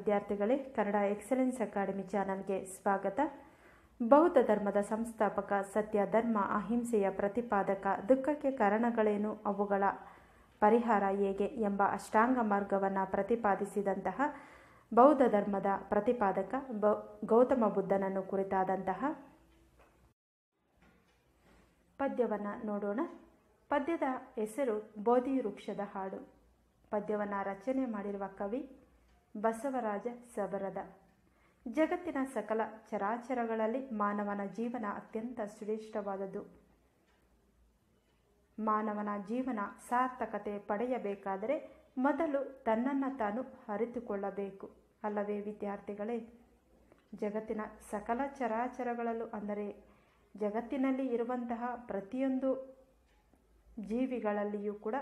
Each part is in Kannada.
ವಿದ್ಯಾರ್ಥಿಗಳೇ ಕನ್ನಡ ಎಕ್ಸಲೆನ್ಸ್ ಅಕಾಡೆಮಿ ಚಾನಲ್ಗೆ ಸ್ವಾಗತ ಬೌದ್ಧ ಧರ್ಮದ ಸಂಸ್ಥಾಪಕ ಸತ್ಯ ಧರ್ಮ ಅಹಿಂಸೆಯ ಪ್ರತಿಪಾದಕ ದುಃಖಕ್ಕೆ ಕಾರಣಗಳೇನು ಅವುಗಳ ಪರಿಹಾರ ಹೇಗೆ ಎಂಬ ಅಷ್ಟಾಂಗ ಮಾರ್ಗವನ್ನು ಪ್ರತಿಪಾದಿಸಿದಂತಹ ಬೌದ್ಧ ಧರ್ಮದ ಪ್ರತಿಪಾದಕ ಬೌ ಗೌತಮ ಬುದ್ಧನನ್ನು ಕುರಿತಾದಂತಹ ಪದ್ಯವನ್ನು ನೋಡೋಣ ಪದ್ಯದ ಹೆಸರು ಬೋಧಿ ವೃಕ್ಷದ ಹಾಡು ಪದ್ಯವನ್ನು ರಚನೆ ಮಾಡಿರುವ ಕವಿ ಬಸವರಾಜ ಸಬರದ ಜಗತ್ತಿನ ಸಕಲ ಚರಾಚರಗಳಲ್ಲಿ ಮಾನವನ ಜೀವನ ಅತ್ಯಂತ ಶ್ರೇಷ್ಠವಾದದ್ದು ಮಾನವನ ಜೀವನ ಸಾರ್ಥಕತೆ ಪಡೆಯಬೇಕಾದರೆ ಮೊದಲು ತನ್ನನ್ನು ತಾನು ಅರಿತುಕೊಳ್ಳಬೇಕು ಅಲ್ಲವೇ ವಿದ್ಯಾರ್ಥಿಗಳೇ ಜಗತ್ತಿನ ಸಕಲ ಚರಾಚರಗಳಲ್ಲೂ ಅಂದರೆ ಜಗತ್ತಿನಲ್ಲಿ ಇರುವಂತಹ ಪ್ರತಿಯೊಂದು ಜೀವಿಗಳಲ್ಲಿಯೂ ಕೂಡ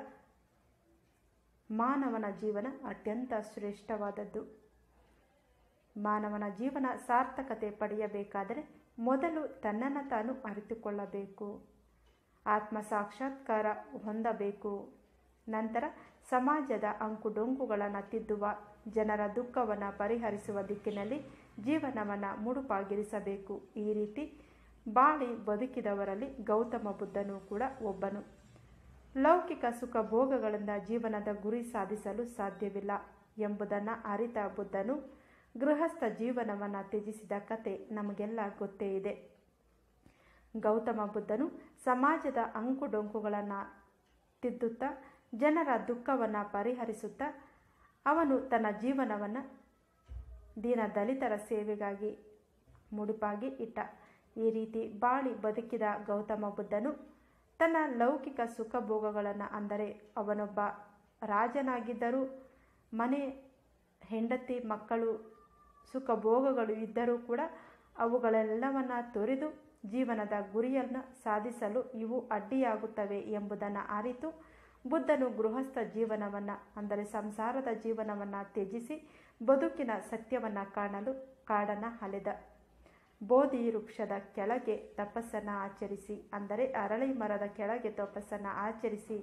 ಮಾನವನ ಜೀವನ ಅತ್ಯಂತ ಶ್ರೇಷ್ಠವಾದದ್ದು ಮಾನವನ ಜೀವನ ಸಾರ್ಥಕತೆ ಪಡೆಯಬೇಕಾದರೆ ಮೊದಲು ತನ್ನನ್ನು ತಾನು ಅರಿತುಕೊಳ್ಳಬೇಕು ಆತ್ಮ ಸಾಕ್ಷಾತ್ಕಾರ ಹೊಂದಬೇಕು ನಂತರ ಸಮಾಜದ ಅಂಕುಡೊಂಕುಗಳನ್ನು ತಿದ್ದುವ ಜನರ ದುಃಖವನ್ನು ಪರಿಹರಿಸುವ ದಿಕ್ಕಿನಲ್ಲಿ ಜೀವನವನ್ನು ಮುಡುಪಾಗಿರಿಸಬೇಕು ಈ ರೀತಿ ಬಾಳಿ ಬದುಕಿದವರಲ್ಲಿ ಗೌತಮ ಬುದ್ಧನೂ ಕೂಡ ಒಬ್ಬನು ಲೌಕಿಕ ಸುಖ ಭೋಗಗಳಿಂದ ಜೀವನದ ಗುರಿ ಸಾಧಿಸಲು ಸಾಧ್ಯವಿಲ್ಲ ಎಂಬುದನ್ನು ಅರಿತ ಬುದ್ಧನು ಗೃಹಸ್ಥ ಜೀವನವನ್ನು ತ್ಯಜಿಸಿದ ಕತೆ ನಮಗೆಲ್ಲ ಗೊತ್ತೇ ಇದೆ ಗೌತಮ ಬುದ್ಧನು ಸಮಾಜದ ಅಂಕುಡೊಂಕುಗಳನ್ನು ತಿದ್ದುತ್ತಾ ಜನರ ದುಃಖವನ್ನು ಪರಿಹರಿಸುತ್ತಾ ಅವನು ತನ್ನ ಜೀವನವನ್ನು ದೀನ ದಲಿತರ ಸೇವೆಗಾಗಿ ಮುಡಿಪಾಗಿ ಇಟ್ಟ ಈ ರೀತಿ ಬಾಳಿ ಬದುಕಿದ ಗೌತಮ ಬುದ್ಧನು ತನ್ನ ಲೌಕಿಕ ಸುಖ ಭೋಗಗಳನ್ನು ಅಂದರೆ ಅವನೊಬ್ಬ ರಾಜನಾಗಿದ್ದರೂ ಮನೆ ಹೆಂಡತಿ ಮಕ್ಕಳು ಸುಖ ಭೋಗಗಳು ಇದ್ದರೂ ಕೂಡ ಅವುಗಳೆಲ್ಲವನ್ನು ತೊರೆದು ಜೀವನದ ಗುರಿಯನ್ನು ಸಾಧಿಸಲು ಇವು ಅಡ್ಡಿಯಾಗುತ್ತವೆ ಎಂಬುದನ್ನು ಅರಿತು ಬುದ್ಧನು ಗೃಹಸ್ಥ ಜೀವನವನ್ನು ಅಂದರೆ ಸಂಸಾರದ ಜೀವನವನ್ನು ತ್ಯಜಿಸಿ ಬದುಕಿನ ಸತ್ಯವನ್ನು ಕಾಣಲು ಕಾಡನ್ನು ಅಲೆದ ಬೋಧಿ ವೃಕ್ಷದ ಕೆಳಗೆ ತಪಸ್ಸನ್ನು ಆಚರಿಸಿ ಅಂದರೆ ಅರಳಿ ಮರದ ಕೆಳಗೆ ತಪಸ್ಸನ್ನು ಆಚರಿಸಿ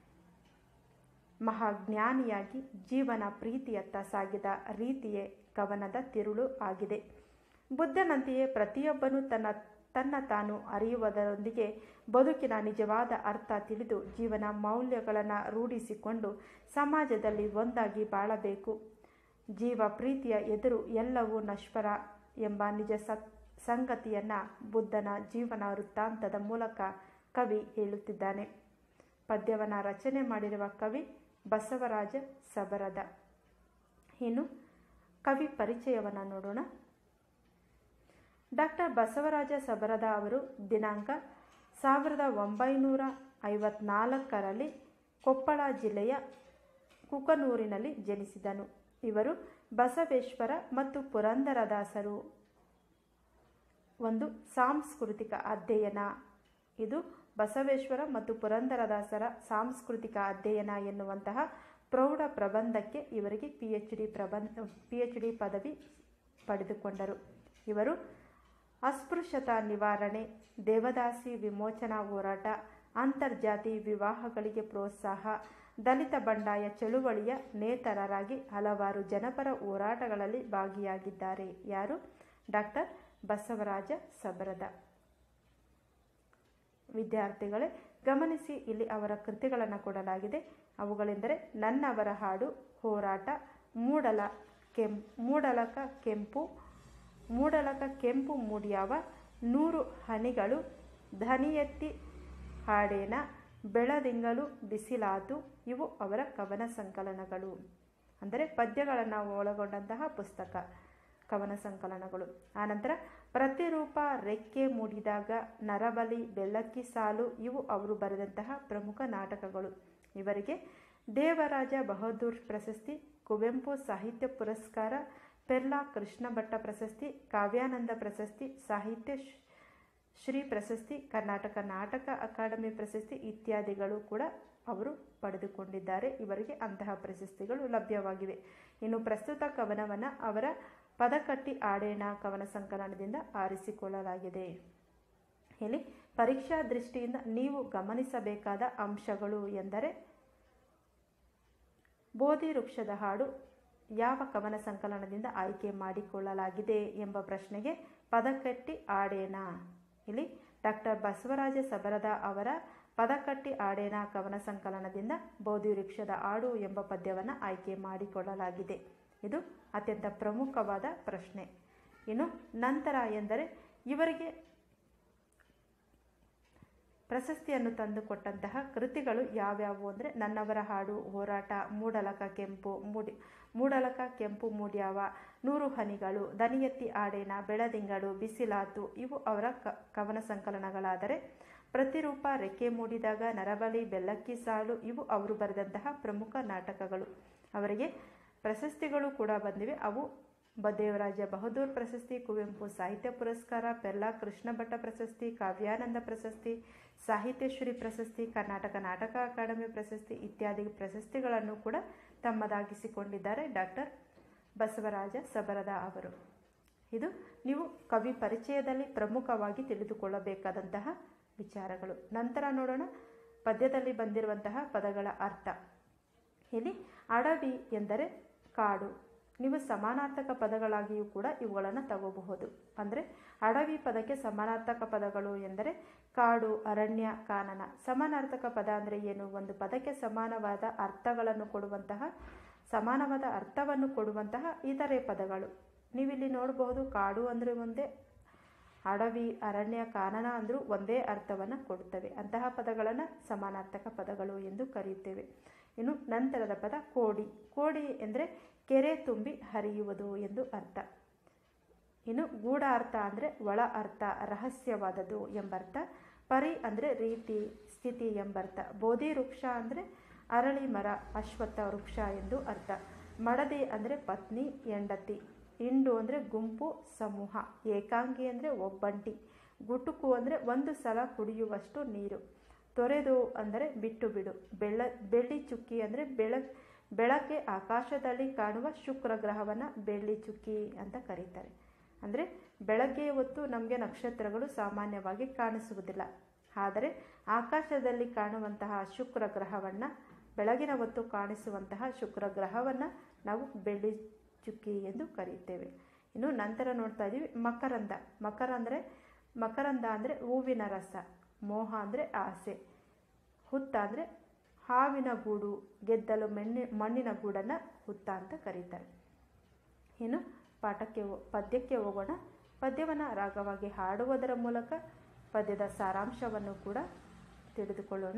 ಮಹಾಜ್ಞಾನಿಯಾಗಿ ಜೀವನ ಪ್ರೀತಿಯತ್ತ ಸಾಗಿದ ರೀತಿಯೇ ಕವನದ ತಿರುಳು ಆಗಿದೆ ಬುದ್ಧನಂತೆಯೇ ಪ್ರತಿಯೊಬ್ಬನೂ ತನ್ನ ತನ್ನ ತಾನು ಅರಿಯುವುದರೊಂದಿಗೆ ಬದುಕಿನ ನಿಜವಾದ ಅರ್ಥ ತಿಳಿದು ಜೀವನ ಮೌಲ್ಯಗಳನ್ನು ರೂಢಿಸಿಕೊಂಡು ಸಮಾಜದಲ್ಲಿ ಒಂದಾಗಿ ಬಾಳಬೇಕು ಜೀವ ಪ್ರೀತಿಯ ಎದುರು ಎಲ್ಲವೂ ನಶ್ವರ ಎಂಬ ನಿಜ ಸತ್ ಸಂಗತಿಯನ್ನು ಬುದ್ಧನ ಜೀವನ ವೃತ್ತಾಂತದ ಮೂಲಕ ಕವಿ ಹೇಳುತ್ತಿದ್ದಾನೆ ಪದ್ಯವನ್ನು ರಚನೆ ಮಾಡಿರುವ ಕವಿ ಬಸವರಾಜ ಸಬರದ ಇನ್ನು ಕವಿ ಪರಿಚಯವನ್ನು ನೋಡೋಣ ಡಾಕ್ಟರ್ ಬಸವರಾಜ ಸಬರದ ಅವರು ದಿನಾಂಕ ಸಾವಿರದ ಒಂಬೈನೂರ ಐವತ್ನಾಲ್ಕರಲ್ಲಿ ಕೊಪ್ಪಳ ಜಿಲ್ಲೆಯ ಕುಕನೂರಿನಲ್ಲಿ ಜನಿಸಿದನು ಇವರು ಬಸವೇಶ್ವರ ಮತ್ತು ಪುರಂದರದಾಸರು ಒಂದು ಸಾಂಸ್ಕೃತಿಕ ಅಧ್ಯಯನ ಇದು ಬಸವೇಶ್ವರ ಮತ್ತು ಪುರಂದರದಾಸರ ಸಾಂಸ್ಕೃತಿಕ ಅಧ್ಯಯನ ಎನ್ನುವಂತಹ ಪ್ರೌಢ ಪ್ರಬಂಧಕ್ಕೆ ಇವರಿಗೆ ಪಿ ಎಚ್ ಡಿ ಪ್ರಬಂಧ ಪಿ ಎಚ್ ಡಿ ಪದವಿ ಪಡೆದುಕೊಂಡರು ಇವರು ಅಸ್ಪೃಶ್ಯತಾ ನಿವಾರಣೆ ದೇವದಾಸಿ ವಿಮೋಚನಾ ಹೋರಾಟ ಅಂತರ್ಜಾತಿ ವಿವಾಹಗಳಿಗೆ ಪ್ರೋತ್ಸಾಹ ದಲಿತ ಬಂಡಾಯ ಚಳುವಳಿಯ ನೇತರರಾಗಿ ಹಲವಾರು ಜನಪರ ಹೋರಾಟಗಳಲ್ಲಿ ಭಾಗಿಯಾಗಿದ್ದಾರೆ ಯಾರು ಡಾಕ್ಟರ್ ಬಸವರಾಜ ಸಬರದ ವಿದ್ಯಾರ್ಥಿಗಳೇ ಗಮನಿಸಿ ಇಲ್ಲಿ ಅವರ ಕೃತಿಗಳನ್ನು ಕೊಡಲಾಗಿದೆ ಅವುಗಳೆಂದರೆ ನನ್ನವರ ಹಾಡು ಹೋರಾಟ ಮೂಡಲ ಕೆಂ ಮೂಡಲಕ ಕೆಂಪು ಮೂಡಲಕ ಕೆಂಪು ಮೂಡ್ಯಾವ ನೂರು ಹನಿಗಳು ಧನಿಯೆತ್ತಿ ಹಾಡೇನ ಬೆಳದಿಂಗಳು ಬಿಸಿಲಾತು ಇವು ಅವರ ಕವನ ಸಂಕಲನಗಳು ಅಂದರೆ ಪದ್ಯಗಳನ್ನು ಒಳಗೊಂಡಂತಹ ಪುಸ್ತಕ ಕವನ ಸಂಕಲನಗಳು ಆನಂತರ ಪ್ರತಿರೂಪ ರೆಕ್ಕೆ ಮೂಡಿದಾಗ ನರಬಲಿ ಬೆಳ್ಳಕ್ಕಿ ಸಾಲು ಇವು ಅವರು ಬರೆದಂತಹ ಪ್ರಮುಖ ನಾಟಕಗಳು ಇವರಿಗೆ ದೇವರಾಜ ಬಹದ್ದೂರ್ ಪ್ರಶಸ್ತಿ ಕುವೆಂಪು ಸಾಹಿತ್ಯ ಪುರಸ್ಕಾರ ಪೆರ್ಲಾ ಕೃಷ್ಣ ಭಟ್ಟ ಪ್ರಶಸ್ತಿ ಕಾವ್ಯಾನಂದ ಪ್ರಶಸ್ತಿ ಸಾಹಿತ್ಯ ಶ್ರೀ ಪ್ರಶಸ್ತಿ ಕರ್ನಾಟಕ ನಾಟಕ ಅಕಾಡೆಮಿ ಪ್ರಶಸ್ತಿ ಇತ್ಯಾದಿಗಳು ಕೂಡ ಅವರು ಪಡೆದುಕೊಂಡಿದ್ದಾರೆ ಇವರಿಗೆ ಅಂತಹ ಪ್ರಶಸ್ತಿಗಳು ಲಭ್ಯವಾಗಿವೆ ಇನ್ನು ಪ್ರಸ್ತುತ ಕವನವನ್ನು ಅವರ ಪದಕಟ್ಟಿ ಆಡೇಣ ಕವನ ಸಂಕಲನದಿಂದ ಆರಿಸಿಕೊಳ್ಳಲಾಗಿದೆ ಇಲ್ಲಿ ಪರೀಕ್ಷಾ ದೃಷ್ಟಿಯಿಂದ ನೀವು ಗಮನಿಸಬೇಕಾದ ಅಂಶಗಳು ಎಂದರೆ ಬೋಧಿ ವೃಕ್ಷದ ಹಾಡು ಯಾವ ಕವನ ಸಂಕಲನದಿಂದ ಆಯ್ಕೆ ಮಾಡಿಕೊಳ್ಳಲಾಗಿದೆ ಎಂಬ ಪ್ರಶ್ನೆಗೆ ಪದಕಟ್ಟಿ ಆಡೇನ ಇಲ್ಲಿ ಡಾಕ್ಟರ್ ಬಸವರಾಜ ಸಬರದ ಅವರ ಪದಕಟ್ಟಿ ಆಡೇನ ಕವನ ಸಂಕಲನದಿಂದ ಬೋಧಿವೃಕ್ಷದ ಆಡು ಎಂಬ ಪದ್ಯವನ್ನು ಆಯ್ಕೆ ಮಾಡಿಕೊಳ್ಳಲಾಗಿದೆ ಇದು ಅತ್ಯಂತ ಪ್ರಮುಖವಾದ ಪ್ರಶ್ನೆ ಇನ್ನು ನಂತರ ಎಂದರೆ ಇವರಿಗೆ ಪ್ರಶಸ್ತಿಯನ್ನು ತಂದುಕೊಟ್ಟಂತಹ ಕೃತಿಗಳು ಯಾವ್ಯಾವು ಅಂದರೆ ನನ್ನವರ ಹಾಡು ಹೋರಾಟ ಮೂಡಲಕ ಕೆಂಪು ಮೂಡಿ ಮೂಡಲಕ ಕೆಂಪು ಮೂಡ್ಯಾವ ನೂರು ಹನಿಗಳು ದನಿಯತ್ತಿ ಆಡೇನ ಬೆಳದಿಂಗಳು ಬಿಸಿಲಾತು ಇವು ಅವರ ಕ ಕವನ ಸಂಕಲನಗಳಾದರೆ ಪ್ರತಿರೂಪ ರೆಕ್ಕೆ ಮೂಡಿದಾಗ ನರಬಲಿ ಬೆಲ್ಲಕ್ಕಿ ಸಾಲು ಇವು ಅವರು ಬರೆದಂತಹ ಪ್ರಮುಖ ನಾಟಕಗಳು ಅವರಿಗೆ ಪ್ರಶಸ್ತಿಗಳು ಕೂಡ ಬಂದಿವೆ ಅವು ಬದೇವರಾಜ ಬಹದ್ದೂರ್ ಪ್ರಶಸ್ತಿ ಕುವೆಂಪು ಸಾಹಿತ್ಯ ಪುರಸ್ಕಾರ ಪೆರ್ಲಾ ಕೃಷ್ಣ ಭಟ್ಟ ಪ್ರಶಸ್ತಿ ಕಾವ್ಯಾನಂದ ಪ್ರಶಸ್ತಿ ಸಾಹಿತ್ಯಶ್ರೀ ಪ್ರಶಸ್ತಿ ಕರ್ನಾಟಕ ನಾಟಕ ಅಕಾಡೆಮಿ ಪ್ರಶಸ್ತಿ ಇತ್ಯಾದಿ ಪ್ರಶಸ್ತಿಗಳನ್ನು ಕೂಡ ತಮ್ಮದಾಗಿಸಿಕೊಂಡಿದ್ದಾರೆ ಡಾಕ್ಟರ್ ಬಸವರಾಜ ಸಬರದ ಅವರು ಇದು ನೀವು ಕವಿ ಪರಿಚಯದಲ್ಲಿ ಪ್ರಮುಖವಾಗಿ ತಿಳಿದುಕೊಳ್ಳಬೇಕಾದಂತಹ ವಿಚಾರಗಳು ನಂತರ ನೋಡೋಣ ಪದ್ಯದಲ್ಲಿ ಬಂದಿರುವಂತಹ ಪದಗಳ ಅರ್ಥ ಇಲ್ಲಿ ಅಡವಿ ಎಂದರೆ ಕಾಡು ನೀವು ಸಮಾನಾರ್ಥಕ ಪದಗಳಾಗಿಯೂ ಕೂಡ ಇವುಗಳನ್ನು ತಗೋಬಹುದು ಅಂದರೆ ಅಡವಿ ಪದಕ್ಕೆ ಸಮಾನಾರ್ಥಕ ಪದಗಳು ಎಂದರೆ ಕಾಡು ಅರಣ್ಯ ಕಾನನ ಸಮಾನಾರ್ಥಕ ಪದ ಅಂದರೆ ಏನು ಒಂದು ಪದಕ್ಕೆ ಸಮಾನವಾದ ಅರ್ಥಗಳನ್ನು ಕೊಡುವಂತಹ ಸಮಾನವಾದ ಅರ್ಥವನ್ನು ಕೊಡುವಂತಹ ಇತರೆ ಪದಗಳು ನೀವಿಲ್ಲಿ ನೋಡಬಹುದು ಕಾಡು ಅಂದರೆ ಒಂದೇ ಅಡವಿ ಅರಣ್ಯ ಕಾನನ ಅಂದರೂ ಒಂದೇ ಅರ್ಥವನ್ನು ಕೊಡುತ್ತವೆ ಅಂತಹ ಪದಗಳನ್ನು ಸಮಾನಾರ್ಥಕ ಪದಗಳು ಎಂದು ಕರೆಯುತ್ತೇವೆ ಇನ್ನು ನಂತರದ ಪದ ಕೋಡಿ ಕೋಡಿ ಎಂದರೆ ಕೆರೆ ತುಂಬಿ ಹರಿಯುವುದು ಎಂದು ಅರ್ಥ ಇನ್ನು ಗೂಢ ಅರ್ಥ ಅಂದರೆ ಒಳ ಅರ್ಥ ರಹಸ್ಯವಾದದ್ದು ಎಂಬರ್ಥ ಪರಿ ಅಂದರೆ ರೀತಿ ಸ್ಥಿತಿ ಎಂಬರ್ಥ ಬೋಧಿ ವೃಕ್ಷ ಅಂದರೆ ಅರಳಿ ಮರ ಅಶ್ವತ್ಥ ವೃಕ್ಷ ಎಂದು ಅರ್ಥ ಮಡದಿ ಅಂದರೆ ಪತ್ನಿ ಹೆಂಡತಿ ಹಿಂಡು ಅಂದರೆ ಗುಂಪು ಸಮೂಹ ಏಕಾಂಗಿ ಅಂದರೆ ಒಬ್ಬಂಟಿ ಗುಟುಕು ಅಂದರೆ ಒಂದು ಸಲ ಕುಡಿಯುವಷ್ಟು ನೀರು ತೊರೆದು ಅಂದರೆ ಬಿಟ್ಟು ಬಿಡು ಬೆಳ್ಳ ಬೆಳ್ಳಿ ಚುಕ್ಕಿ ಅಂದರೆ ಬೆಳ ಬೆಳಗ್ಗೆ ಆಕಾಶದಲ್ಲಿ ಕಾಣುವ ಶುಕ್ರ ಗ್ರಹವನ್ನು ಬೆಳ್ಳಿ ಚುಕ್ಕಿ ಅಂತ ಕರೀತಾರೆ ಅಂದರೆ ಬೆಳಗ್ಗೆ ಹೊತ್ತು ನಮಗೆ ನಕ್ಷತ್ರಗಳು ಸಾಮಾನ್ಯವಾಗಿ ಕಾಣಿಸುವುದಿಲ್ಲ ಆದರೆ ಆಕಾಶದಲ್ಲಿ ಕಾಣುವಂತಹ ಶುಕ್ರ ಗ್ರಹವನ್ನು ಬೆಳಗಿನ ಹೊತ್ತು ಕಾಣಿಸುವಂತಹ ಶುಕ್ರ ಗ್ರಹವನ್ನು ನಾವು ಬೆಳ್ಳಿ ಚುಕ್ಕಿ ಎಂದು ಕರೆಯುತ್ತೇವೆ ಇನ್ನು ನಂತರ ನೋಡ್ತಾ ಇದ್ದೀವಿ ಮಕರಂದ ಮಕರ ಅಂದರೆ ಮಕರಂದ ಅಂದರೆ ಹೂವಿನ ರಸ ಮೋಹ ಅಂದರೆ ಆಸೆ ಹುತ್ತ ಅಂದರೆ ಹಾವಿನ ಗೂಡು ಗೆದ್ದಲು ಮೆಣ್ಣಿ ಮಣ್ಣಿನ ಗೂಡನ್ನು ಹುತ್ತ ಅಂತ ಕರೀತಾರೆ ಇನ್ನು ಪಾಠಕ್ಕೆ ಪದ್ಯಕ್ಕೆ ಹೋಗೋಣ ಪದ್ಯವನ್ನು ರಾಗವಾಗಿ ಹಾಡುವುದರ ಮೂಲಕ ಪದ್ಯದ ಸಾರಾಂಶವನ್ನು ಕೂಡ ತಿಳಿದುಕೊಳ್ಳೋಣ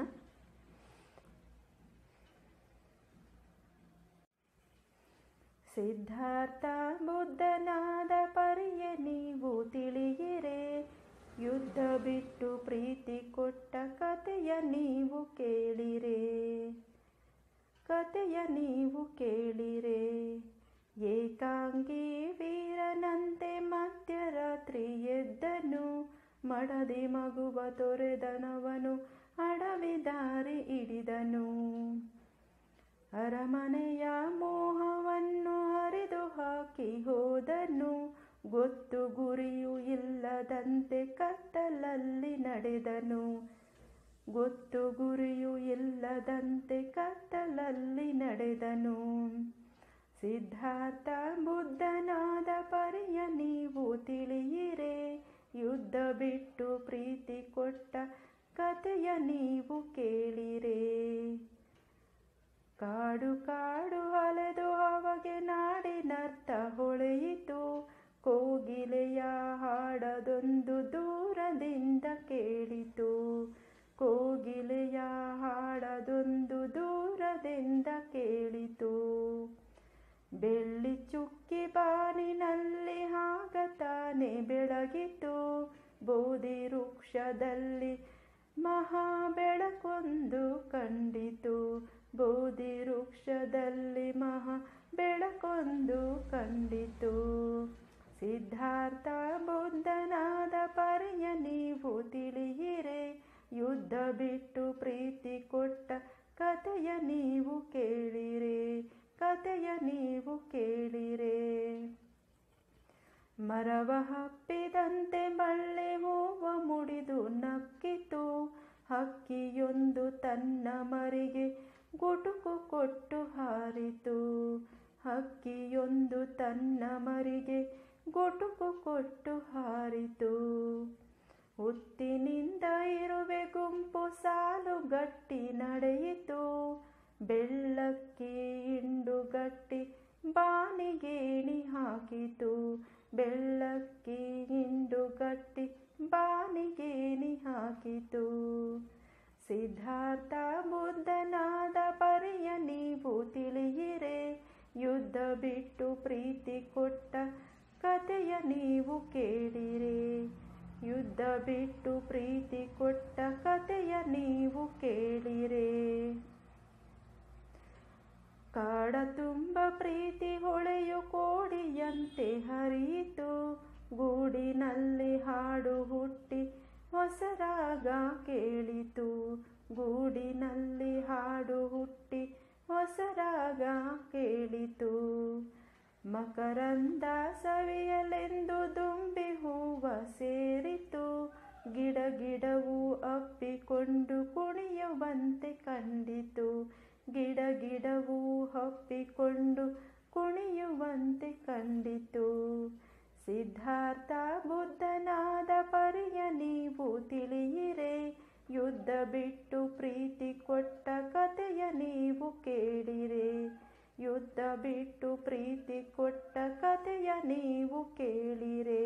ಸಿದ್ಧಾರ್ಥ ಬುದ್ಧನಾದ ಪರಿಯ ನೀವು ತಿಳಿಯಿರೆ ಯುದ್ಧ ಬಿಟ್ಟು ಪ್ರೀತಿ ಕೊಟ್ಟ ಕತೆಯ ನೀವು ಕೇಳಿರೆ ಕತೆಯ ನೀವು ಕೇಳಿರೆ ಏಕಾಂಗಿ ವೀರನಂತೆ ಮಧ್ಯರಾತ್ರಿ ಎದ್ದನು ಮಡದಿ ಮಗುವ ತೊರೆದನವನು ಅಡವಿ ದಾರಿ ಹಿಡಿದನು ಅರಮನೆಯ ಮೋಹವನ್ನು ಹರಿದು ಹಾಕಿ ಹೋದನು ಗೊತ್ತು ಗುರಿಯು ಇಲ್ಲದಂತೆ ಕತ್ತಲಲ್ಲಿ ನಡೆದನು ಗೊತ್ತು ಗುರಿಯು ಇಲ್ಲದಂತೆ ಕತ್ತಲಲ್ಲಿ ನಡೆದನು ಸಿದ್ಧಾರ್ಥ ಬುದ್ಧನಾದ ಪರಿಯ ನೀವು ತಿಳಿಯಿರೆ ಯುದ್ಧ ಬಿಟ್ಟು ಪ್ರೀತಿ ಕೊಟ್ಟ ಕತೆಯ ನೀವು ಕೇಳಿರೆ ಕಾಡು ಕಾಡು ಅಲೆದು ಅವಗೆ ನಾಡಿನರ್ಥ ಹೊಳೆಯಿತು ಕೋಗಿಲೆಯ ಹಾಡದೊಂದು ದೂರದಿಂದ ಕೇಳಿತು ಕೋಗಿಲೆಯ ಹಾಡದೊಂದು ದೂರದಿಂದ ಕೇಳಿತು ಬೆಳ್ಳಿ ಚುಕ್ಕಿ ಬಾನಿನಲ್ಲಿ ಆಗ ತಾನೆ ಬೆಳಗಿತು ಬೋಧಿ ವೃಕ್ಷದಲ್ಲಿ ಮಹಾ ಬೆಳಕೊಂದು ಕಂಡಿತು ಬೋಧಿ ವೃಕ್ಷದಲ್ಲಿ ಮಹಾ ಬೆಳಕೊಂದು ಕಂಡಿತು ಸಿದ್ಧಾರ್ಥ ಬುದ್ಧನಾದ ಪರಿಯ ನೀವು ತಿಳಿಯಿರೆ ಯುದ್ಧ ಬಿಟ್ಟು ಪ್ರೀತಿ ಕೊಟ್ಟ ಕತೆಯ ನೀವು ಕೇಳಿರೆ ಕತೆಯ ನೀವು ಕೇಳಿರೆ ಮರವ ಹಪ್ಪಿದಂತೆ ಬಳ್ಳಿ ಹೂವ ಮುಡಿದು ನಕ್ಕಿತು ಹಕ್ಕಿಯೊಂದು ತನ್ನ ಮರಿಗೆ ಗುಟುಕು ಕೊಟ್ಟು ಹಾರಿತು ಹಕ್ಕಿಯೊಂದು ತನ್ನ ಮರಿಗೆ ಗೊಟುಕು ಕೊಟ್ಟು ಹಾರಿತು ಹುತ್ತಿನಿಂದ ಇರುವೆ ಗುಂಪು ಸಾಲು ಗಟ್ಟಿ ನಡೆಯಿತು ಬೆಳ್ಳಕ್ಕಿ ಹಿಂಡುಗಟ್ಟಿ ಬಾನಿಗೇಣಿ ಹಾಕಿತು ಬೆಳ್ಳಕ್ಕಿ ಹಿಂಡುಗಟ್ಟಿ ಬಾನಿಗೇಣಿ ಹಾಕಿತು ಸಿದ್ಧಾರ್ಥ ಬುದ್ಧನಾದ ಪರಿಯ ನೀವು ತಿಳಿಯಿರೆ ಯುದ್ಧ ಬಿಟ್ಟು ಪ್ರೀತಿ ಕೊಟ್ಟ ಕಥೆಯ ನೀವು ಕೇಳಿರೆ ಯುದ್ಧ ಬಿಟ್ಟು ಪ್ರೀತಿ ಕೊಟ್ಟ ಕಥೆಯ ನೀವು ಕೇಳಿರೆ ಕಾಡ ತುಂಬ ಪ್ರೀತಿ ಹೊಳೆಯು ಕೋಡಿಯಂತೆ ಹರಿಯಿತು ಗೂಡಿನಲ್ಲಿ ಹಾಡು ಹುಟ್ಟಿ ಹೊಸರಾಗ ಕೇಳಿತು ಗೂಡಿನಲ್ಲಿ ಹಾಡು ಹುಟ್ಟಿ ಹೊಸರಾಗ ಕೇಳಿತು ಮಕರಂದ ಸವಿಯಲೆಂದು ದುಂಬಿ ಹೂವ ಸೇರಿತು ಗಿಡ ಗಿಡವು ಅಪ್ಪಿಕೊಂಡು ಕುಣಿಯುವಂತೆ ಕಂಡಿತು ಗಿಡ ಗಿಡವು ಹಪ್ಪಿಕೊಂಡು ಕುಣಿಯುವಂತೆ ಕಂಡಿತು ಸಿದ್ಧಾರ್ಥ ಬುದ್ಧನಾದ ಪರಿಯ ನೀವು ತಿಳಿಯಿರೆ ಯುದ್ಧ ಬಿಟ್ಟು ಪ್ರೀತಿ ಕೊಟ್ಟ ಕಥೆಯ ನೀವು ಕೇಳಿರೆ ಯುದ್ಧ ಬಿಟ್ಟು ಪ್ರೀತಿ ಕೊಟ್ಟ ಕಥೆಯ ನೀವು ಕೇಳಿರೆ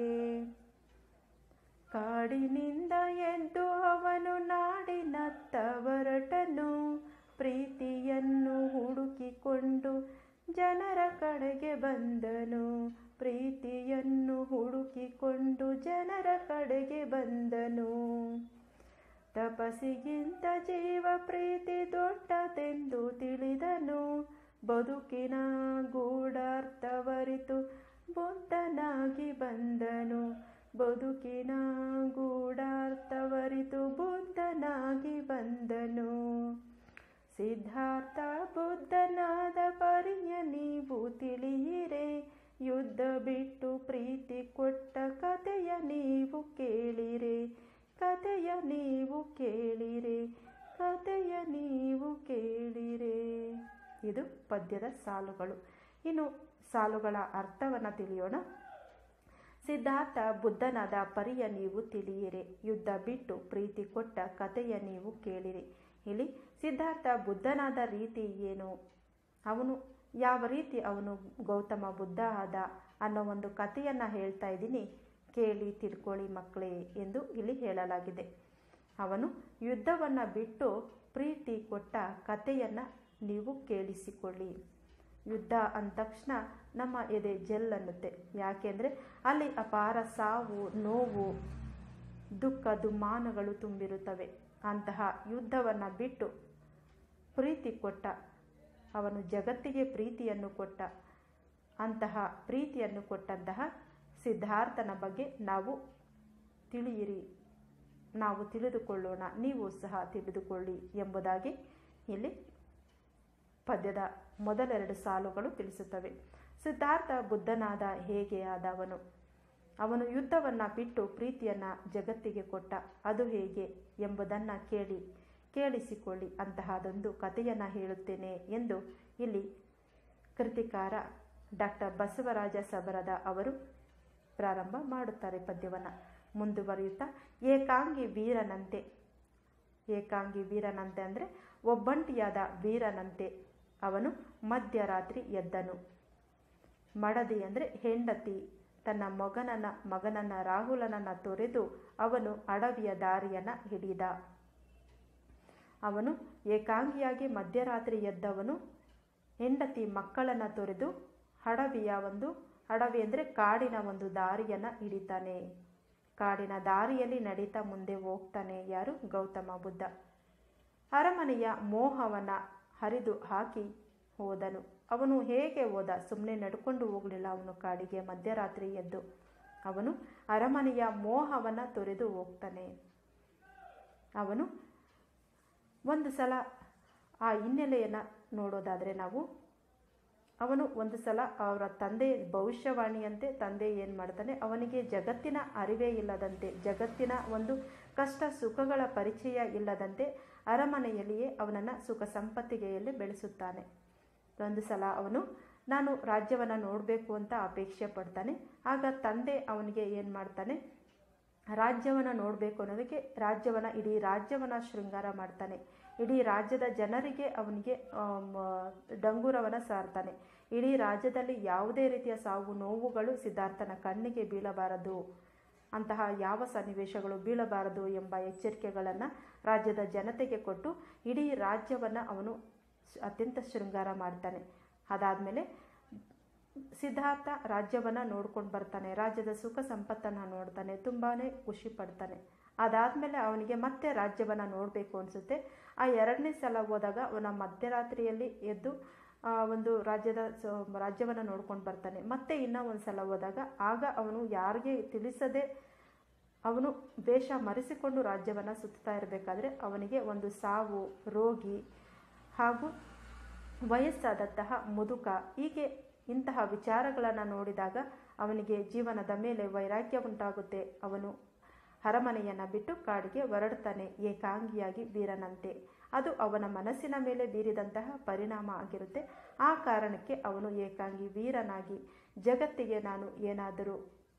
ಕಾಡಿನಿಂದ ಎದ್ದು ಅವನು ನಾಡಿನತ್ತ ಹೊರಟನು ಪ್ರೀತಿಯನ್ನು ಹುಡುಕಿಕೊಂಡು ಜನರ ಕಡೆಗೆ ಬಂದನು ಪ್ರೀತಿಯನ್ನು ಹುಡುಕಿಕೊಂಡು ಜನರ ಕಡೆಗೆ ಬಂದನು ತಪಸ್ಸಿಗಿಂತ ಜೀವ ಪ್ರೀತಿ ದೊಡ್ಡದೆಂದು ತಿಳಿದನು ಬದುಕಿನ ಗೂಢಾರ್ಥವರಿತು ಬುದ್ಧನಾಗಿ ಬಂದನು ಬದುಕಿನ ಗೂಢಾರ್ಥವರಿತು ಬುದ್ಧನಾಗಿ ಬಂದನು ಸಿದ್ಧಾರ್ಥ ಬುದ್ಧನಾದ ಪರಿಯ ನೀವು ತಿಳಿಯಿರೆ ಯುದ್ಧ ಬಿಟ್ಟು ಪ್ರೀತಿ ಕೊಟ್ಟ ಕಥೆಯ ನೀವು ಕೇಳಿರೆ ಕಥೆಯ ನೀವು ಕೇಳಿರೆ ಕಥೆಯ ನೀವು ಕೇಳಿರೆ ಇದು ಪದ್ಯದ ಸಾಲುಗಳು ಇನ್ನು ಸಾಲುಗಳ ಅರ್ಥವನ್ನು ತಿಳಿಯೋಣ ಸಿದ್ಧಾರ್ಥ ಬುದ್ಧನಾದ ಪರಿಯ ನೀವು ತಿಳಿಯಿರಿ ಯುದ್ಧ ಬಿಟ್ಟು ಪ್ರೀತಿ ಕೊಟ್ಟ ಕಥೆಯ ನೀವು ಕೇಳಿರಿ ಇಲ್ಲಿ ಸಿದ್ಧಾರ್ಥ ಬುದ್ಧನಾದ ರೀತಿ ಏನು ಅವನು ಯಾವ ರೀತಿ ಅವನು ಗೌತಮ ಬುದ್ಧ ಆದ ಅನ್ನೋ ಒಂದು ಕಥೆಯನ್ನು ಹೇಳ್ತಾ ಇದ್ದೀನಿ ಕೇಳಿ ತಿಳ್ಕೊಳ್ಳಿ ಮಕ್ಕಳೇ ಎಂದು ಇಲ್ಲಿ ಹೇಳಲಾಗಿದೆ ಅವನು ಯುದ್ಧವನ್ನು ಬಿಟ್ಟು ಪ್ರೀತಿ ಕೊಟ್ಟ ಕಥೆಯನ್ನು ನೀವು ಕೇಳಿಸಿಕೊಳ್ಳಿ ಯುದ್ಧ ಅಂದ ತಕ್ಷಣ ನಮ್ಮ ಎದೆ ಜೆಲ್ ಅನ್ನುತ್ತೆ ಯಾಕೆಂದರೆ ಅಲ್ಲಿ ಅಪಾರ ಸಾವು ನೋವು ದುಃಖ ದುಮ್ಮಾನಗಳು ತುಂಬಿರುತ್ತವೆ ಅಂತಹ ಯುದ್ಧವನ್ನು ಬಿಟ್ಟು ಪ್ರೀತಿ ಕೊಟ್ಟ ಅವನು ಜಗತ್ತಿಗೆ ಪ್ರೀತಿಯನ್ನು ಕೊಟ್ಟ ಅಂತಹ ಪ್ರೀತಿಯನ್ನು ಕೊಟ್ಟಂತಹ ಸಿದ್ಧಾರ್ಥನ ಬಗ್ಗೆ ನಾವು ತಿಳಿಯಿರಿ ನಾವು ತಿಳಿದುಕೊಳ್ಳೋಣ ನೀವು ಸಹ ತಿಳಿದುಕೊಳ್ಳಿ ಎಂಬುದಾಗಿ ಇಲ್ಲಿ ಪದ್ಯದ ಮೊದಲೆರಡು ಸಾಲುಗಳು ತಿಳಿಸುತ್ತವೆ ಸಿದ್ಧಾರ್ಥ ಬುದ್ಧನಾದ ಹೇಗೆ ಆದವನು ಅವನು ಯುದ್ಧವನ್ನು ಬಿಟ್ಟು ಪ್ರೀತಿಯನ್ನು ಜಗತ್ತಿಗೆ ಕೊಟ್ಟ ಅದು ಹೇಗೆ ಎಂಬುದನ್ನು ಕೇಳಿ ಕೇಳಿಸಿಕೊಳ್ಳಿ ಅಂತಹದೊಂದು ಕಥೆಯನ್ನು ಹೇಳುತ್ತೇನೆ ಎಂದು ಇಲ್ಲಿ ಕೃತಿಕಾರ ಡಾಕ್ಟರ್ ಬಸವರಾಜ ಸಬರದ ಅವರು ಪ್ರಾರಂಭ ಮಾಡುತ್ತಾರೆ ಪದ್ಯವನ್ನು ಮುಂದುವರಿಯುತ್ತಾ ಏಕಾಂಗಿ ವೀರನಂತೆ ಏಕಾಂಗಿ ವೀರನಂತೆ ಅಂದರೆ ಒಬ್ಬಂಟಿಯಾದ ವೀರನಂತೆ ಅವನು ಮಧ್ಯರಾತ್ರಿ ಎದ್ದನು ಮಡದಿ ಅಂದರೆ ಹೆಂಡತಿ ತನ್ನ ಮಗನನ್ನ ಮಗನನ್ನ ರಾಹುಲನನ್ನ ತೊರೆದು ಅವನು ಅಡವಿಯ ದಾರಿಯನ್ನು ಹಿಡಿದ ಅವನು ಏಕಾಂಗಿಯಾಗಿ ಮಧ್ಯರಾತ್ರಿ ಎದ್ದವನು ಹೆಂಡತಿ ಮಕ್ಕಳನ್ನು ತೊರೆದು ಅಡವಿಯ ಒಂದು ಅಡವಿ ಅಂದರೆ ಕಾಡಿನ ಒಂದು ದಾರಿಯನ್ನು ಹಿಡಿತಾನೆ ಕಾಡಿನ ದಾರಿಯಲ್ಲಿ ನಡೀತಾ ಮುಂದೆ ಹೋಗ್ತಾನೆ ಯಾರು ಗೌತಮ ಬುದ್ಧ ಅರಮನೆಯ ಮೋಹವನ್ನು ಹರಿದು ಹಾಕಿ ಹೋದನು ಅವನು ಹೇಗೆ ಹೋದ ಸುಮ್ಮನೆ ನಡ್ಕೊಂಡು ಹೋಗಲಿಲ್ಲ ಅವನು ಕಾಡಿಗೆ ಮಧ್ಯರಾತ್ರಿ ಎದ್ದು ಅವನು ಅರಮನೆಯ ಮೋಹವನ್ನು ತೊರೆದು ಹೋಗ್ತಾನೆ ಅವನು ಒಂದು ಸಲ ಆ ಹಿನ್ನೆಲೆಯನ್ನು ನೋಡೋದಾದರೆ ನಾವು ಅವನು ಒಂದು ಸಲ ಅವರ ತಂದೆ ಭವಿಷ್ಯವಾಣಿಯಂತೆ ತಂದೆ ಏನು ಮಾಡ್ತಾನೆ ಅವನಿಗೆ ಜಗತ್ತಿನ ಅರಿವೇ ಇಲ್ಲದಂತೆ ಜಗತ್ತಿನ ಒಂದು ಕಷ್ಟ ಸುಖಗಳ ಪರಿಚಯ ಇಲ್ಲದಂತೆ ಅರಮನೆಯಲ್ಲಿಯೇ ಅವನನ್ನು ಸುಖ ಸಂಪತ್ತಿಗೆಯಲ್ಲಿ ಬೆಳೆಸುತ್ತಾನೆ ಒಂದು ಸಲ ಅವನು ನಾನು ರಾಜ್ಯವನ್ನು ನೋಡಬೇಕು ಅಂತ ಅಪೇಕ್ಷೆ ಪಡ್ತಾನೆ ಆಗ ತಂದೆ ಅವನಿಗೆ ಏನು ಮಾಡ್ತಾನೆ ರಾಜ್ಯವನ್ನು ನೋಡಬೇಕು ಅನ್ನೋದಕ್ಕೆ ರಾಜ್ಯವನ್ನು ಇಡೀ ರಾಜ್ಯವನ್ನು ಶೃಂಗಾರ ಮಾಡ್ತಾನೆ ಇಡೀ ರಾಜ್ಯದ ಜನರಿಗೆ ಅವನಿಗೆ ಡಂಗೂರವನ್ನು ಸಾರ್ತಾನೆ ಇಡೀ ರಾಜ್ಯದಲ್ಲಿ ಯಾವುದೇ ರೀತಿಯ ಸಾವು ನೋವುಗಳು ಸಿದ್ಧಾರ್ಥನ ಕಣ್ಣಿಗೆ ಬೀಳಬಾರದು ಅಂತಹ ಯಾವ ಸನ್ನಿವೇಶಗಳು ಬೀಳಬಾರದು ಎಂಬ ಎಚ್ಚರಿಕೆಗಳನ್ನು ರಾಜ್ಯದ ಜನತೆಗೆ ಕೊಟ್ಟು ಇಡೀ ರಾಜ್ಯವನ್ನು ಅವನು ಅತ್ಯಂತ ಶೃಂಗಾರ ಮಾಡ್ತಾನೆ ಅದಾದಮೇಲೆ ಸಿದ್ಧಾರ್ಥ ರಾಜ್ಯವನ್ನು ನೋಡ್ಕೊಂಡು ಬರ್ತಾನೆ ರಾಜ್ಯದ ಸುಖ ಸಂಪತ್ತನ್ನು ನೋಡ್ತಾನೆ ತುಂಬಾ ಖುಷಿ ಪಡ್ತಾನೆ ಅದಾದಮೇಲೆ ಅವನಿಗೆ ಮತ್ತೆ ರಾಜ್ಯವನ್ನು ನೋಡಬೇಕು ಅನಿಸುತ್ತೆ ಆ ಎರಡನೇ ಸಲ ಹೋದಾಗ ಅವನ ಮಧ್ಯರಾತ್ರಿಯಲ್ಲಿ ಎದ್ದು ಒಂದು ರಾಜ್ಯದ ರಾಜ್ಯವನ್ನು ನೋಡ್ಕೊಂಡು ಬರ್ತಾನೆ ಮತ್ತೆ ಇನ್ನೂ ಒಂದು ಸಲ ಹೋದಾಗ ಆಗ ಅವನು ಯಾರಿಗೆ ತಿಳಿಸದೆ ಅವನು ವೇಷ ಮರೆಸಿಕೊಂಡು ರಾಜ್ಯವನ್ನು ಸುತ್ತಾ ಇರಬೇಕಾದ್ರೆ ಅವನಿಗೆ ಒಂದು ಸಾವು ರೋಗಿ ಹಾಗೂ ವಯಸ್ಸಾದಂತಹ ಮುದುಕ ಹೀಗೆ ಇಂತಹ ವಿಚಾರಗಳನ್ನು ನೋಡಿದಾಗ ಅವನಿಗೆ ಜೀವನದ ಮೇಲೆ ವೈರಾಗ್ಯ ಉಂಟಾಗುತ್ತೆ ಅವನು ಅರಮನೆಯನ್ನು ಬಿಟ್ಟು ಕಾಡಿಗೆ ಹೊರಡ್ತಾನೆ ಏಕಾಂಗಿಯಾಗಿ ವೀರನಂತೆ ಅದು ಅವನ ಮನಸ್ಸಿನ ಮೇಲೆ ಬೀರಿದಂತಹ ಪರಿಣಾಮ ಆಗಿರುತ್ತೆ ಆ ಕಾರಣಕ್ಕೆ ಅವನು ಏಕಾಂಗಿ ವೀರನಾಗಿ ಜಗತ್ತಿಗೆ ನಾನು ಏನಾದರೂ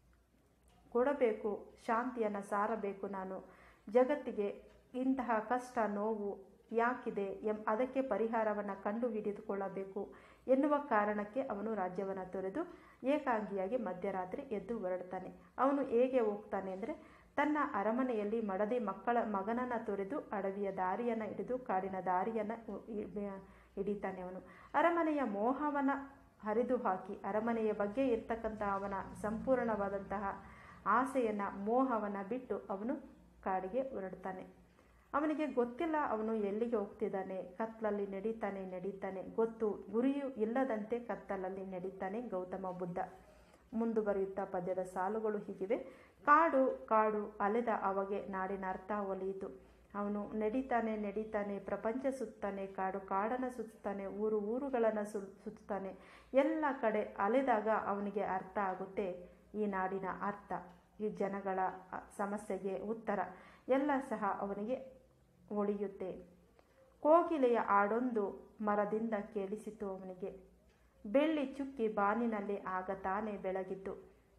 ಕೊಡಬೇಕು ಶಾಂತಿಯನ್ನು ಸಾರಬೇಕು ನಾನು ಜಗತ್ತಿಗೆ ಇಂತಹ ಕಷ್ಟ ನೋವು ಯಾಕಿದೆ ಎಂ ಅದಕ್ಕೆ ಪರಿಹಾರವನ್ನು ಕಂಡು ಹಿಡಿದುಕೊಳ್ಳಬೇಕು ಎನ್ನುವ ಕಾರಣಕ್ಕೆ ಅವನು ರಾಜ್ಯವನ್ನು ತೊರೆದು ಏಕಾಂಗಿಯಾಗಿ ಮಧ್ಯರಾತ್ರಿ ಎದ್ದು ಹೊರಡ್ತಾನೆ ಅವನು ಹೇಗೆ ಹೋಗ್ತಾನೆ ಅಂದರೆ ತನ್ನ ಅರಮನೆಯಲ್ಲಿ ಮಡದಿ ಮಕ್ಕಳ ಮಗನನ್ನು ತೊರೆದು ಅಡವಿಯ ದಾರಿಯನ್ನು ಹಿಡಿದು ಕಾಡಿನ ದಾರಿಯನ್ನು ಹಿಡಿತಾನೆ ಅವನು ಅರಮನೆಯ ಮೋಹವನ್ನು ಹರಿದು ಹಾಕಿ ಅರಮನೆಯ ಬಗ್ಗೆ ಇರ್ತಕ್ಕಂಥ ಅವನ ಸಂಪೂರ್ಣವಾದಂತಹ ಆಸೆಯನ್ನು ಮೋಹವನ್ನು ಬಿಟ್ಟು ಅವನು ಕಾಡಿಗೆ ಹೊರಡ್ತಾನೆ ಅವನಿಗೆ ಗೊತ್ತಿಲ್ಲ ಅವನು ಎಲ್ಲಿಗೆ ಹೋಗ್ತಿದ್ದಾನೆ ಕತ್ತಲಲ್ಲಿ ನಡೀತಾನೆ ನಡೀತಾನೆ ಗೊತ್ತು ಗುರಿಯು ಇಲ್ಲದಂತೆ ಕತ್ತಲಲ್ಲಿ ನಡೀತಾನೆ ಗೌತಮ ಬುದ್ಧ ಮುಂದುವರಿಯುತ್ತಾ ಪದ್ಯದ ಸಾಲುಗಳು ಹೀಗಿವೆ ಕಾಡು ಕಾಡು ಅಲೆದ ಅವಾಗೆ ನಾಡಿನ ಅರ್ಥ ಒಲಿಯಿತು ಅವನು ನಡೀತಾನೆ ನಡೀತಾನೆ ಪ್ರಪಂಚ ಸುತ್ತಾನೆ ಕಾಡು ಕಾಡನ್ನು ಸುತ್ತಾನೆ ಊರು ಊರುಗಳನ್ನು ಸು ಸುತ್ತಾನೆ ಎಲ್ಲ ಕಡೆ ಅಲೆದಾಗ ಅವನಿಗೆ ಅರ್ಥ ಆಗುತ್ತೆ ಈ ನಾಡಿನ ಅರ್ಥ ಈ ಜನಗಳ ಸಮಸ್ಯೆಗೆ ಉತ್ತರ ಎಲ್ಲ ಸಹ ಅವನಿಗೆ ಒಳಿಯುತ್ತೆ ಕೋಗಿಲೆಯ ಹಾಡೊಂದು ಮರದಿಂದ ಕೇಳಿಸಿತು ಅವನಿಗೆ ಬೆಳ್ಳಿ ಚುಕ್ಕಿ ಬಾನಿನಲ್ಲಿ ಆಗ ತಾನೇ ಬೆಳಗಿತು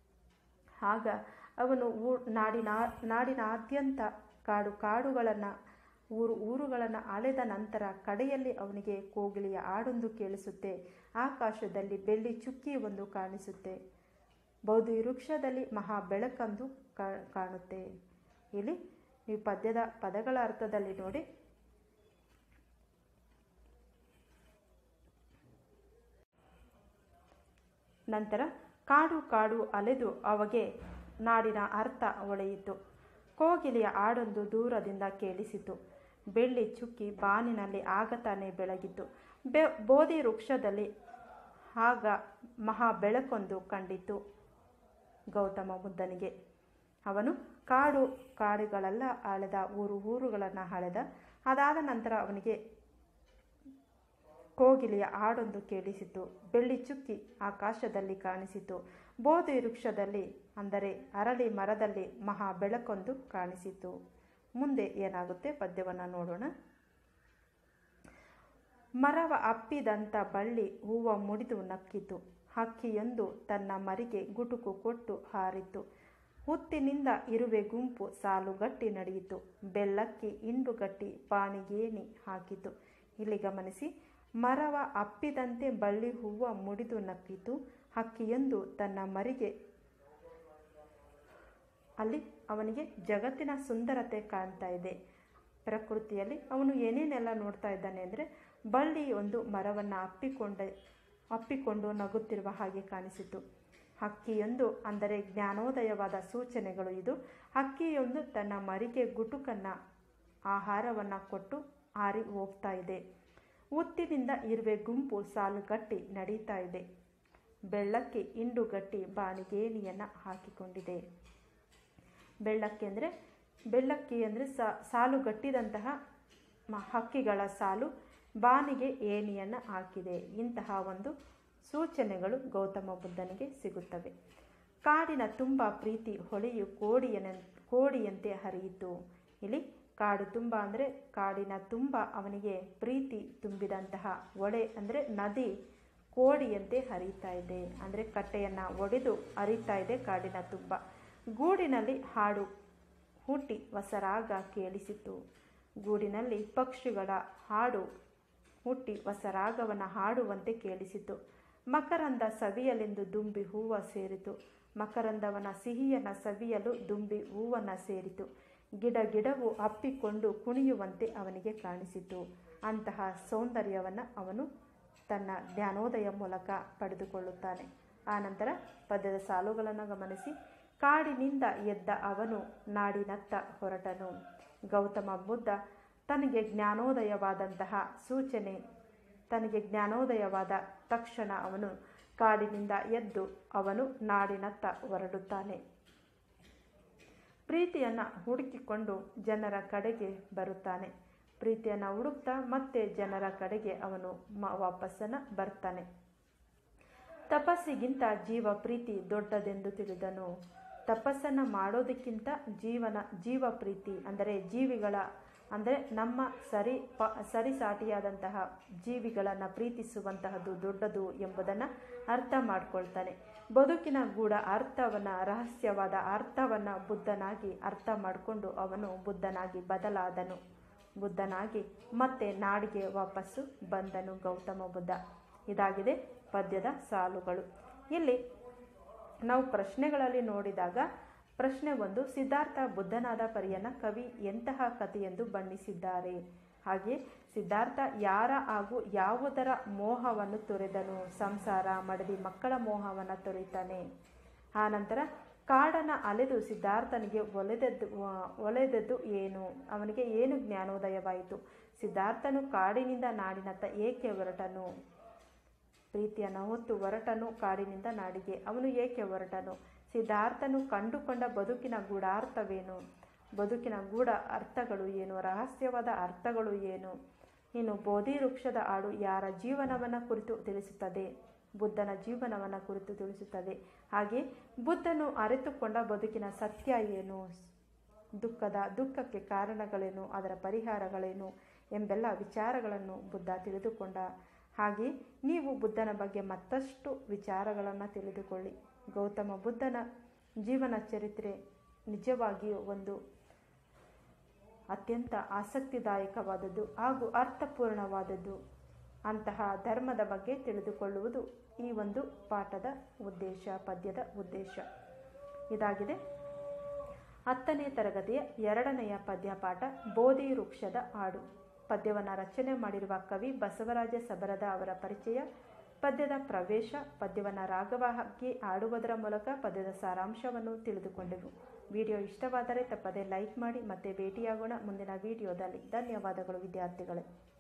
ಆಗ ಅವನು ಊ ನಾಡಿನ ನಾಡಿನಾದ್ಯಂತ ಕಾಡು ಕಾಡುಗಳನ್ನು ಊರು ಊರುಗಳನ್ನು ಅಲೆದ ನಂತರ ಕಡೆಯಲ್ಲಿ ಅವನಿಗೆ ಕೋಗಿಲೆಯ ಹಾಡೊಂದು ಕೇಳಿಸುತ್ತೆ ಆಕಾಶದಲ್ಲಿ ಬೆಳ್ಳಿ ಚುಕ್ಕಿ ಒಂದು ಕಾಣಿಸುತ್ತೆ ಬೌದ್ಧ ವೃಕ್ಷದಲ್ಲಿ ಮಹಾ ಬೆಳಕಂದು ಕಾಣುತ್ತೆ ಇಲ್ಲಿ ಈ ಪದ್ಯದ ಪದಗಳ ಅರ್ಥದಲ್ಲಿ ನೋಡಿ ನಂತರ ಕಾಡು ಕಾಡು ಅಲೆದು ಅವಾಗೆ ನಾಡಿನ ಅರ್ಥ ಒಳೆಯಿತು ಕೋಗಿಲೆಯ ಹಾಡೊಂದು ದೂರದಿಂದ ಕೇಳಿಸಿತು ಬೆಳ್ಳಿ ಚುಕ್ಕಿ ಬಾನಿನಲ್ಲಿ ಆಗ ತಾನೇ ಬೆಳಗಿತು ಬೆ ಬೋಧಿ ವೃಕ್ಷದಲ್ಲಿ ಆಗ ಮಹಾ ಬೆಳಕೊಂದು ಕಂಡಿತು ಗೌತಮ ಬುದ್ಧನಿಗೆ ಅವನು ಕಾಡು ಕಾಡುಗಳೆಲ್ಲ ಅಳೆದ ಊರು ಊರುಗಳನ್ನು ಅಳೆದ ಅದಾದ ನಂತರ ಅವನಿಗೆ ಕೋಗಿಲೆಯ ಹಾಡೊಂದು ಕೇಳಿಸಿತು ಬೆಳ್ಳಿ ಚುಕ್ಕಿ ಆಕಾಶದಲ್ಲಿ ಕಾಣಿಸಿತು ಬೋಧಿ ವೃಕ್ಷದಲ್ಲಿ ಅಂದರೆ ಅರಳಿ ಮರದಲ್ಲಿ ಮಹಾ ಬೆಳಕೊಂದು ಕಾಣಿಸಿತು ಮುಂದೆ ಏನಾಗುತ್ತೆ ಪದ್ಯವನ್ನು ನೋಡೋಣ ಮರವ ಅಪ್ಪಿದಂಥ ಬಳ್ಳಿ ಹೂವ ಮುಡಿದು ನಕ್ಕಿತು ಹಕ್ಕಿಯೊಂದು ತನ್ನ ಮರಿಗೆ ಗುಟುಕು ಕೊಟ್ಟು ಹಾರಿತು ಹುತ್ತಿನಿಂದ ಇರುವೆ ಗುಂಪು ಸಾಲುಗಟ್ಟಿ ನಡೆಯಿತು ಬೆಳ್ಳಕ್ಕಿ ಇಂಡುಗಟ್ಟಿ ಪಾಣಿಗೇಣಿ ಹಾಕಿತು ಇಲ್ಲಿ ಗಮನಿಸಿ ಮರವ ಅಪ್ಪಿದಂತೆ ಬಳ್ಳಿ ಹೂವ ಮುಡಿದು ನಕ್ಕಿತು ಹಕ್ಕಿಯೊಂದು ತನ್ನ ಮರಿಗೆ ಅಲ್ಲಿ ಅವನಿಗೆ ಜಗತ್ತಿನ ಸುಂದರತೆ ಕಾಣ್ತಾ ಇದೆ ಪ್ರಕೃತಿಯಲ್ಲಿ ಅವನು ಏನೇನೆಲ್ಲ ನೋಡ್ತಾ ಇದ್ದಾನೆ ಅಂದರೆ ಬಳ್ಳಿ ಒಂದು ಮರವನ್ನು ಅಪ್ಪಿಕೊಂಡ ಅಪ್ಪಿಕೊಂಡು ನಗುತ್ತಿರುವ ಹಾಗೆ ಕಾಣಿಸಿತು ಹಕ್ಕಿಯೊಂದು ಅಂದರೆ ಜ್ಞಾನೋದಯವಾದ ಸೂಚನೆಗಳು ಇದು ಹಕ್ಕಿಯೊಂದು ತನ್ನ ಮರಿಗೆ ಗುಟುಕನ್ನು ಆಹಾರವನ್ನು ಕೊಟ್ಟು ಹಾರಿ ಹೋಗ್ತಾ ಇದೆ ಉತ್ತಿನಿಂದ ಇರುವೆ ಗುಂಪು ಸಾಲುಗಟ್ಟಿ ನಡೀತಾ ಇದೆ ಬೆಳ್ಳಕ್ಕೆ ಇಂಡುಗಟ್ಟಿ ಬಾಣಿಗೇಣಿಯನ್ನು ಹಾಕಿಕೊಂಡಿದೆ ಬೆಳ್ಳಕ್ಕಿ ಅಂದರೆ ಬೆಳ್ಳಕ್ಕಿ ಅಂದರೆ ಸಾಲುಗಟ್ಟಿದಂತಹ ಮ ಹಕ್ಕಿಗಳ ಸಾಲು ಬಾನಿಗೆ ಏಣಿಯನ್ನು ಹಾಕಿದೆ ಇಂತಹ ಒಂದು ಸೂಚನೆಗಳು ಗೌತಮ ಬುದ್ಧನಿಗೆ ಸಿಗುತ್ತವೆ ಕಾಡಿನ ತುಂಬ ಪ್ರೀತಿ ಹೊಳೆಯು ಕೋಡಿಯನ ಕೋಡಿಯಂತೆ ಹರಿಯಿತು ಇಲ್ಲಿ ಕಾಡು ತುಂಬ ಅಂದರೆ ಕಾಡಿನ ತುಂಬ ಅವನಿಗೆ ಪ್ರೀತಿ ತುಂಬಿದಂತಹ ಒಳೆ ಅಂದರೆ ನದಿ ಕೋಡಿಯಂತೆ ಹರಿತಾ ಇದೆ ಅಂದರೆ ಕಟ್ಟೆಯನ್ನು ಒಡೆದು ಹರಿತಾ ಇದೆ ಕಾಡಿನ ತುಂಬ ಗೂಡಿನಲ್ಲಿ ಹಾಡು ಹುಟ್ಟಿ ಹೊಸರಾಗ ಕೇಳಿಸಿತು ಗೂಡಿನಲ್ಲಿ ಪಕ್ಷಿಗಳ ಹಾಡು ಹುಟ್ಟಿ ಹೊಸರಾಗವನ್ನು ಹಾಡುವಂತೆ ಕೇಳಿಸಿತು ಮಕರಂದ ಸವಿಯಲೆಂದು ದುಂಬಿ ಹೂವ ಸೇರಿತು ಮಕರಂದವನ ಸಿಹಿಯನ್ನ ಸವಿಯಲು ದುಂಬಿ ಹೂವನ್ನು ಸೇರಿತು ಗಿಡ ಗಿಡವು ಅಪ್ಪಿಕೊಂಡು ಕುಣಿಯುವಂತೆ ಅವನಿಗೆ ಕಾಣಿಸಿತು ಅಂತಹ ಸೌಂದರ್ಯವನ್ನು ಅವನು ತನ್ನ ಜ್ಞಾನೋದಯ ಮೂಲಕ ಪಡೆದುಕೊಳ್ಳುತ್ತಾನೆ ಆನಂತರ ಪದ್ಯದ ಸಾಲುಗಳನ್ನು ಗಮನಿಸಿ ಕಾಡಿನಿಂದ ಎದ್ದ ಅವನು ನಾಡಿನತ್ತ ಹೊರಟನು ಗೌತಮ ಬುದ್ಧ ತನಗೆ ಜ್ಞಾನೋದಯವಾದಂತಹ ಸೂಚನೆ ತನಗೆ ಜ್ಞಾನೋದಯವಾದ ತಕ್ಷಣ ಅವನು ಕಾಡಿನಿಂದ ಎದ್ದು ಅವನು ನಾಡಿನತ್ತ ಹೊರಡುತ್ತಾನೆ ಪ್ರೀತಿಯನ್ನು ಹುಡುಕಿಕೊಂಡು ಜನರ ಕಡೆಗೆ ಬರುತ್ತಾನೆ ಪ್ರೀತಿಯನ್ನು ಹುಡುಕ್ತಾ ಮತ್ತೆ ಜನರ ಕಡೆಗೆ ಅವನು ಮ ವಾಪಸ್ಸನ್ನು ಬರ್ತಾನೆ ತಪಸ್ಸಿಗಿಂತ ಜೀವ ಪ್ರೀತಿ ದೊಡ್ಡದೆಂದು ತಿಳಿದನು ತಪಸ್ಸನ್ನು ಮಾಡೋದಕ್ಕಿಂತ ಜೀವನ ಜೀವ ಪ್ರೀತಿ ಅಂದರೆ ಜೀವಿಗಳ ಅಂದರೆ ನಮ್ಮ ಸರಿ ಪ ಸರಿಸಾಟಿಯಾದಂತಹ ಜೀವಿಗಳನ್ನು ಪ್ರೀತಿಸುವಂತಹದ್ದು ದೊಡ್ಡದು ಎಂಬುದನ್ನು ಅರ್ಥ ಮಾಡ್ಕೊಳ್ತಾನೆ ಬದುಕಿನ ಗೂಢ ಅರ್ಥವನ್ನು ರಹಸ್ಯವಾದ ಅರ್ಥವನ್ನು ಬುದ್ಧನಾಗಿ ಅರ್ಥ ಮಾಡಿಕೊಂಡು ಅವನು ಬುದ್ಧನಾಗಿ ಬದಲಾದನು ಬುದ್ಧನಾಗಿ ಮತ್ತೆ ನಾಡಿಗೆ ವಾಪಸ್ಸು ಬಂದನು ಗೌತಮ ಬುದ್ಧ ಇದಾಗಿದೆ ಪದ್ಯದ ಸಾಲುಗಳು ಇಲ್ಲಿ ನಾವು ಪ್ರಶ್ನೆಗಳಲ್ಲಿ ನೋಡಿದಾಗ ಪ್ರಶ್ನೆ ಒಂದು ಸಿದ್ಧಾರ್ಥ ಬುದ್ಧನಾದ ಪರಿಯನ್ನ ಕವಿ ಎಂತಹ ಕಥೆಯೆಂದು ಬಣ್ಣಿಸಿದ್ದಾರೆ ಹಾಗೆ ಸಿದ್ಧಾರ್ಥ ಯಾರ ಹಾಗೂ ಯಾವುದರ ಮೋಹವನ್ನು ತೊರೆದನು ಸಂಸಾರ ಮಡದಿ ಮಕ್ಕಳ ಮೋಹವನ್ನು ತೊರೆತಾನೆ ಆನಂತರ ಕಾಡನ್ನು ಅಲೆದು ಸಿದ್ಧಾರ್ಥನಿಗೆ ಒಲೆದದ್ದು ಒಲೆದದ್ದು ಏನು ಅವನಿಗೆ ಏನು ಜ್ಞಾನೋದಯವಾಯಿತು ಸಿದ್ಧಾರ್ಥನು ಕಾಡಿನಿಂದ ನಾಡಿನತ್ತ ಏಕೆ ಹೊರಟನು ಪ್ರೀತಿಯನ್ನು ಹೊತ್ತು ಹೊರಟನು ಕಾಡಿನಿಂದ ನಾಡಿಗೆ ಅವನು ಏಕೆ ಹೊರಟನು ಸಿದ್ಧಾರ್ಥನು ಕಂಡುಕೊಂಡ ಬದುಕಿನ ಗೂಢಾರ್ಥವೇನು ಬದುಕಿನ ಗೂಢ ಅರ್ಥಗಳು ಏನು ರಹಸ್ಯವಾದ ಅರ್ಥಗಳು ಏನು ಇನ್ನು ಬೋಧಿ ವೃಕ್ಷದ ಹಾಡು ಯಾರ ಜೀವನವನ್ನು ಕುರಿತು ತಿಳಿಸುತ್ತದೆ ಬುದ್ಧನ ಜೀವನವನ್ನು ಕುರಿತು ತಿಳಿಸುತ್ತದೆ ಹಾಗೆ ಬುದ್ಧನು ಅರಿತುಕೊಂಡ ಬದುಕಿನ ಸತ್ಯ ಏನು ದುಃಖದ ದುಃಖಕ್ಕೆ ಕಾರಣಗಳೇನು ಅದರ ಪರಿಹಾರಗಳೇನು ಎಂಬೆಲ್ಲ ವಿಚಾರಗಳನ್ನು ಬುದ್ಧ ತಿಳಿದುಕೊಂಡ ಹಾಗೆ ನೀವು ಬುದ್ಧನ ಬಗ್ಗೆ ಮತ್ತಷ್ಟು ವಿಚಾರಗಳನ್ನು ತಿಳಿದುಕೊಳ್ಳಿ ಗೌತಮ ಬುದ್ಧನ ಜೀವನ ಚರಿತ್ರೆ ನಿಜವಾಗಿಯೂ ಒಂದು ಅತ್ಯಂತ ಆಸಕ್ತಿದಾಯಕವಾದದ್ದು ಹಾಗೂ ಅರ್ಥಪೂರ್ಣವಾದದ್ದು ಅಂತಹ ಧರ್ಮದ ಬಗ್ಗೆ ತಿಳಿದುಕೊಳ್ಳುವುದು ಈ ಒಂದು ಪಾಠದ ಉದ್ದೇಶ ಪದ್ಯದ ಉದ್ದೇಶ ಇದಾಗಿದೆ ಹತ್ತನೇ ತರಗತಿಯ ಎರಡನೆಯ ಪದ್ಯ ಪಾಠ ಬೋಧಿ ವೃಕ್ಷದ ಹಾಡು ಪದ್ಯವನ್ನು ರಚನೆ ಮಾಡಿರುವ ಕವಿ ಬಸವರಾಜ ಸಬರದ ಅವರ ಪರಿಚಯ ಪದ್ಯದ ಪ್ರವೇಶ ಪದ್ಯವನ್ನು ರಾಗವಾಗಿ ಆಡುವುದರ ಮೂಲಕ ಪದ್ಯದ ಸಾರಾಂಶವನ್ನು ತಿಳಿದುಕೊಂಡೆವು ವಿಡಿಯೋ ಇಷ್ಟವಾದರೆ ತಪ್ಪದೆ ಲೈಕ್ ಮಾಡಿ ಮತ್ತೆ ಭೇಟಿಯಾಗೋಣ ಮುಂದಿನ ವಿಡಿಯೋದಲ್ಲಿ ಧನ್ಯವಾದಗಳು ವಿದ್ಯಾರ್ಥಿಗಳೇ